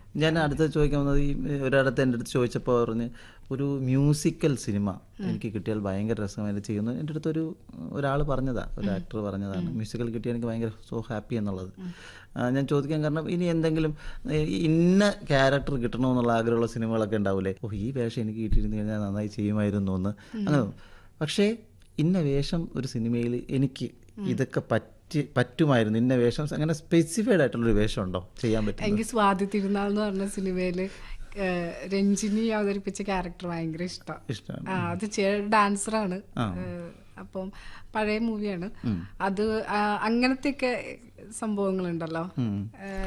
ഞാൻ അടുത്ത് ചോദിക്കാൻ വന്നത് ഈ ഒരിടത്ത് എൻ്റെ അടുത്ത് ചോദിച്ചപ്പോൾ പറഞ്ഞ് ഒരു മ്യൂസിക്കൽ സിനിമ എനിക്ക് കിട്ടിയാൽ ഭയങ്കര രസമായിട്ട് ചെയ്യുന്നു എൻ്റെ അടുത്തൊരു ഒരാൾ പറഞ്ഞതാ ഒരു ആക്ടർ പറഞ്ഞതാണ് മ്യൂസിക്കൽ കിട്ടിയാൽ എനിക്ക് ഭയങ്കര സോ ഹാപ്പി എന്നുള്ളത് ആ, ഞാൻ ചോദിക്കാൻ കാരണം ഇനി എന്തെങ്കിലും ഏ, ഇന്ന ക്യാരക്ടർ കിട്ടണമെന്നുള്ള ആഗ്രഹമുള്ള സിനിമകളൊക്കെ ഉണ്ടാവില്ലേ ഓ ഈ വേഷം എനിക്ക് കിട്ടിയിരുന്നു കഴിഞ്ഞാൽ നന്നായി ചെയ്യുമായിരുന്നു എന്ന് അങ്ങനെ തോന്നും. പക്ഷേ ഇന്ന വേഷം ഒരു സിനിമയിൽ എനിക്ക് ഇതൊക്കെ പറ്റി പറ്റുമായിരുന്നു ഇന്ന വേഷം അങ്ങനെ സ്പെസിഫൈഡ് ആയിട്ടുള്ളൊരു വേഷം ഉണ്ടോ ചെയ്യാൻ പറ്റും എനിക്ക് സ്വാതി തിരുനാൾ എന്ന് പറഞ്ഞ സിനിമയില് ഏഹ്, രഞ്ജിനി അവതരിപ്പിച്ച ക്യാരക്ടർ ഭയങ്കര ഇഷ്ടം ഇഷ്ടമാണ് ആ അത് ഡാൻസറാണ് അപ്പം പഴയ മൂവിയാണ് അത് ആ, അങ്ങനത്തെയൊക്കെ സംഭവങ്ങളുണ്ടല്ലോ ഏഹ്,